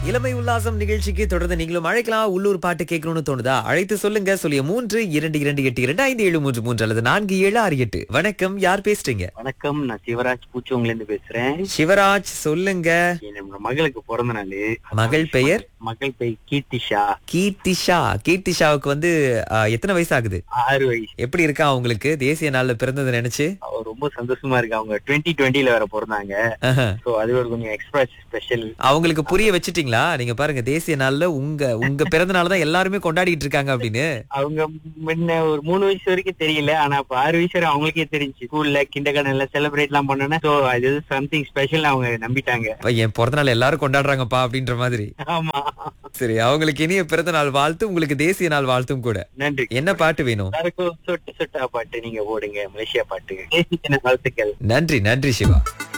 இளமை உல்லாசம் நிகழ்ச்சிக்கு தொடர்ந்து நீங்களும் அழைக்கலாம் உள்ளூர் பாட்டு கேட்கணும்னு தோணுதா அழைத்து சொல்லுங்க சொல்லிய மூன்று இரண்டு இரண்டு எட்டு இரண்டு ஐந்து ஏழு மூன்று மூன்று அல்லது நான்கு ஏழு ஆறு எட்டு வணக்கம் யார் பேசுறீங்க வணக்கம் நான் சிவராஜ் பூச்சவங்கல இருந்து பேசுறேன் சிவராஜ் சொல்லுங்க என்னோட மகளுக்கு பிறந்த நாள் மகள் பெயர் மகள் பெயர் கீர்த்திஷா கீர்த்திஷா கீர்த்திஷாவுக்கு வந்து ஆ, எத்தனை வயசு ஆகுது ஆறு வயசு எப்படி இருக்கா அவங்களுக்கு தேசிய நாள்ல பிறந்ததை நினைச்சு அவ ரொம்ப சந்தோஷமா இருக்கு அவங்க டுவெண்ட்டி டுவெண்ட்டில வேற பிறந்தாங்க ஆஹா. சோ அது ஒரு கொஞ்சம் எக்ஸ்ட்ரா ஸ்பெஷல் அவங்களுக்கு புரிய வச்சிட்டீங்களா நீங்க பாருங்க தேசிய நாள்ல உங்க உங்க பிறந்த நாள் தான் எல்லாருமே கொண்டாடிட்டு இருக்காங்க அப்படின்னு அவங்க முன்ன ஒரு மூணு வயசு வரைக்கும் தெரியல ஆனா இப்ப ஆறு வயசு வரை அவங்களுக்கே தெரிஞ்சு ஸ்கூல்ல கிண்டர் கார்டன்ல செலிப்ரேட் எல்லாம் பண்ணோன்னா சோ அது சம்திங் ஸ்பெஷல் அவங்க நம்பிட்டாங்க அப்ப என் பிறந்த நாள் எல்லாரும் கொண்டாடுறாங்கப்பா அப்படின்ற மாதிரி ஆமா சரி அவங்களுக்கு இனிய பிறந்த நாள் வாழ்த்து உங்களுக்கு தேசிய நாள் வாழ்த்தும் கூட நன்றி என்ன பாட்டு வேணும் எல்லாருக்கும் சொட்டு சொட்டா பாட்டு நீங்க போடுங்க மலேசியா பாட்டு தேசிய தின வாழ்த்துக்கள் நன்றி நன்றி சிவா